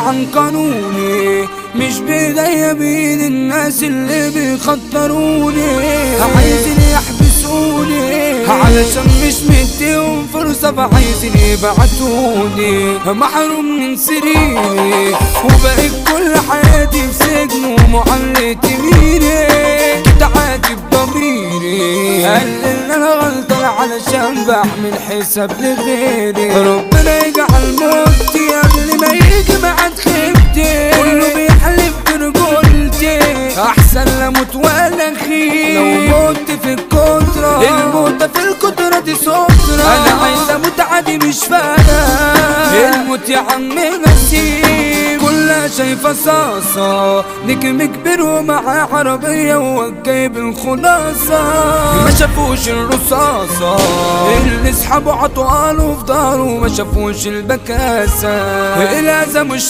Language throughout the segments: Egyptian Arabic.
عن قانوني مش بايديا بين الناس اللي بيخطروني عايزين يحبسوني علشان مش مديهم فرصة فعايزين يبعتوني محروم من سريري وبقيت كل حياتي في سجن ومعلق ميري كده عادي بضميري قال ان انا غلطان علشان بعمل حساب لغيري ربنا يجعل موتي قبل ما يجي بعد خيبتي كله بيحلف برجولتي احسن لا اموت ولا خيب لو مت في الكترة الموت في الكترة دي سترة انا عايز اموت عادي مش فارقة الموت يا عم نسيب كلها شايفة صاصة نجم كبير ومعاه عربية وجايب الخلاصة ما شافوش الرصاصة اللي سحبوا عطوا في داره ما شافوش البكاسة الأذى مش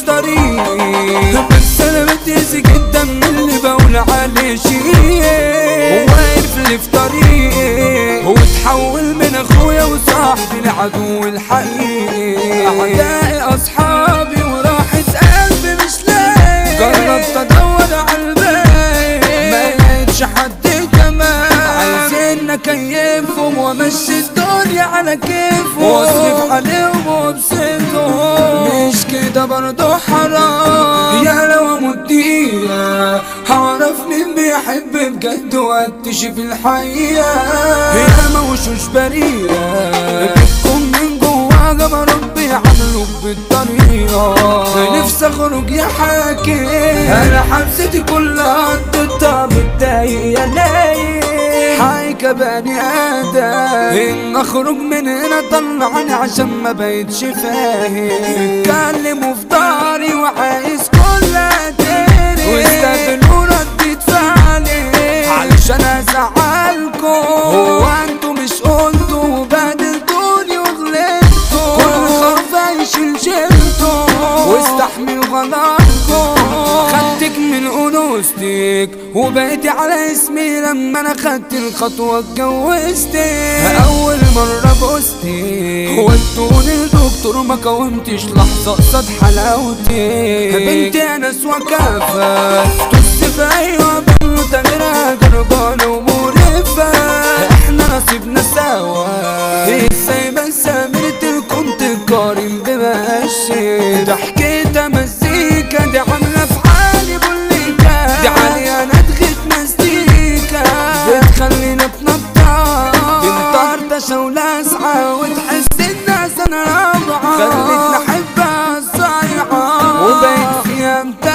طريق بس أنا بتأذي جدا من اللي بقول عليه شيء وواقف لي في طريقي وتحول من أخويا وصاحبي لعدو الحقيقي أعدائي أصحابي وراحة قلبي مش لاقي جربت أدور على الباقي ما لقيتش حد كمان عايزين اكيفهم وامشي الدنيا على كيفهم واصرف عليهم وابسطهم مش كده برضه حرام يا لو اموت دقيقة هعرف مين بيحب بجد واكتشف الحقيقة يا ما وشوش بريئة بتكون من جواها ما ربي عملوا بالطريقة نفسي اخرج يا حاكم انا حبستي كلها قضيتها متضايق يا نايم حايك بني ادم ان اخرج من هنا طلعني عشان ما بقتش فاهم اتكلموا في داري وعايز كل ادري واستقبلوا ردة فعلي علشان ازعلكم هو انتوا مش قلتوا وبهدلتوني وغلطتوا كل خرفة يشيل شيلته واستحمل غلطكم خدتك من انوثتك وبقيتي على اسمي لما انا خدت الخطوة اتجوزتك اول مرة بوستك ودوني الدكتور ما قاومتش لحظة قصاد حلاوتك بنتي انس وكافة طز في ايوه بنوتة غيرها جربانة ومقرفة احنا نصيبنا سوا ازاي بس امرتكم تقارن بمشي ضحكتها مزيكا دي عاملة في حالي بوليكا دي عالية انا دخلت مزيكا بتخلينا بنطع بنطرطشة ولاسعة وتحس الناس انا رابعة خلتنا احبها الصايعة وبقيت فيها متابعة